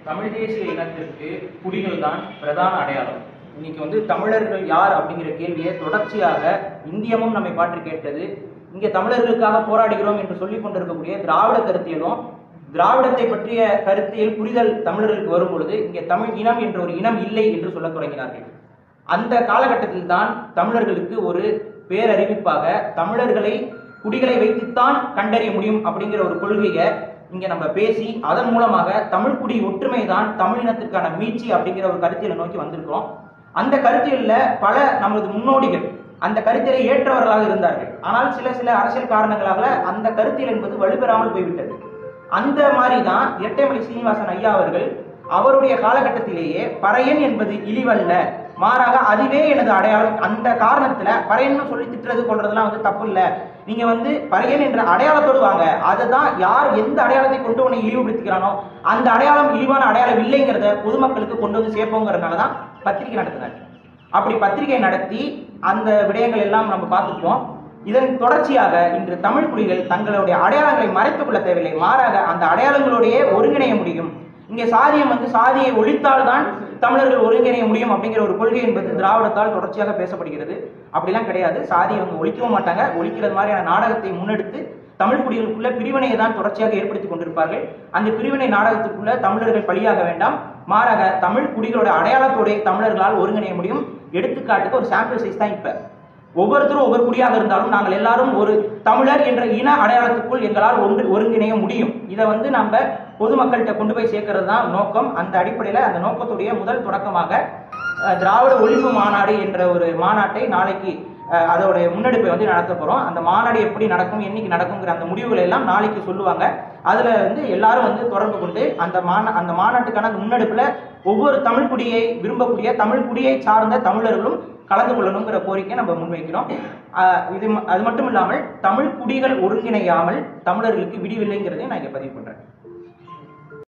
தமிழ் தேசிய இனத்திற்கு குடிகள் தான் பிரதான அடையாளம் இன்னைக்கு வந்து தமிழர்கள் யார் அப்படிங்கிற கேள்வியை தொடர்ச்சியாக இந்தியமும் நம்மை பாற்று கேட்டது இங்கே தமிழர்களுக்காக போராடுகிறோம் என்று சொல்லிக் கொண்டிருக்கக்கூடிய திராவிட கருத்தியலும் திராவிடத்தை பற்றிய கருத்தியல் புரிதல் தமிழர்களுக்கு வரும் பொழுது இங்கே தமிழ் இனம் என்ற ஒரு இனம் இல்லை என்று சொல்லத் தொடங்கினார்கள் அந்த காலகட்டத்தில் தான் தமிழர்களுக்கு ஒரு பேரறிவிப்பாக தமிழர்களை குடிகளை வைத்துத்தான் கண்டறிய முடியும் அப்படிங்கிற ஒரு கொள்கையை இங்க நம்ம பேசி அதன் மூலமாக தமிழ் குடி ஒற்றுமை தான் தமிழினத்திற்கான மீட்சி அப்படிங்கிற ஒரு கருத்தியலை நோக்கி வந்திருக்கிறோம் அந்த கருத்தியல்ல பல நமது முன்னோடிகள் அந்த கருத்தியலை ஏற்றவர்களாக இருந்தார்கள் ஆனால் சில சில அரசியல் காரணங்களாக அந்த கருத்தியல் என்பது வலுப்பெறாமல் போய்விட்டது அந்த மாதிரி தான் இரட்டைமலை சீனிவாசன் ஐயா அவர்கள் அவருடைய காலகட்டத்திலேயே பறையன் என்பது இழிவல்ல மாறாக அதுவே எனது அடையாளம் அந்த காரணத்துல பறையன்னு சொல்லி திட்டுறது கொள்றதெல்லாம் வந்து தப்பு இல்ல நீங்க வந்து பறையன் என்ற அடையாளத்தோடு வாங்க அதுதான் யார் எந்த அடையாளத்தை கொண்டு உன்னை இழிவுபடுத்திக்கிறானோ அந்த அடையாளம் இழிவான அடையாளம் இல்லைங்கிறத பொதுமக்களுக்கு கொண்டு வந்து சேர்ப்போங்கிறதுனால தான் பத்திரிகை நடத்தினார் அப்படி பத்திரிகை நடத்தி அந்த விடயங்கள் எல்லாம் நம்ம பார்த்துப்போம் இதன் தொடர்ச்சியாக இன்று தமிழ் குடிகள் தங்களுடைய அடையாளங்களை மறைத்துக் கொள்ள தேவையில்லை மாறாக அந்த அடையாளங்களோடையே ஒருங்கிணைய முடியும் இங்கே சாதியம் வந்து சாதியை ஒழித்தால்தான் தமிழர்கள் ஒருங்கிணைய முடியும் அப்படிங்கிற ஒரு கொள்கை என்பது திராவிடத்தால் தொடர்ச்சியாக பேசப்படுகிறது அப்படிலாம் கிடையாது சாதியை அவங்க ஒழிக்கவும் மாட்டாங்க ஒழிக்கிறது மாதிரியான நாடகத்தை முன்னெடுத்து தமிழ் குடிகளுக்குள்ள பிரிவினையை தான் தொடர்ச்சியாக ஏற்படுத்தி கொண்டிருப்பார்கள் அந்த பிரிவினை நாடகத்துக்குள்ள தமிழர்கள் பலியாக வேண்டாம் மாறாக தமிழ் குடிகளோட அடையாளத்தோட தமிழர்களால் ஒருங்கிணைய முடியும் எடுத்துக்காட்டுக்கு ஒரு சாம்பிள் சைஸ் தான் இப்ப ஒவ்வொருத்தரும் ஒவ்வொரு குடியாக இருந்தாலும் நாங்கள் எல்லாரும் ஒரு தமிழர் என்ற இன அடையாளத்துக்குள் எங்களால் ஒன்று ஒருங்கிணைய முடியும் இதை வந்து நம்ம பொதுமக்கள்கிட்ட கொண்டு போய் சேர்க்கறது தான் நோக்கம் அந்த அடிப்படையில் அந்த நோக்கத்துடைய முதல் தொடக்கமாக அஹ், திராவிட ஒழிப்பு மாநாடு என்ற ஒரு மாநாட்டை நாளைக்கு அஹ், அதோட முன்னெடுப்பை வந்து நடத்த போறோம் அந்த மாநாடு எப்படி நடக்கும் என்னைக்கு நடக்குங்கிற அந்த முடிவுகளை எல்லாம் நாளைக்கு சொல்லுவாங்க அதுல வந்து எல்லாரும் வந்து தொடர்பு கொண்டு அந்த மாநா அந்த மாநாட்டுக்கான அந்த முன்னெடுப்புல ஒவ்வொரு தமிழ் குடியை விரும்பக்கூடிய தமிழ் குடியை சார்ந்த தமிழர்களும் கலந்து கொள்ளணுங்கிற கோரிக்கை நம்ம முன்வைக்கிறோம் ஆஹ் இது ம- அது மட்டும் இல்லாமல் தமிழ் குடிகள் ஒருங்கிணையாமல் தமிழர்களுக்கு விடிவில்லைங்கிறதையும் நான் இங்க பதிவு பண்றேன்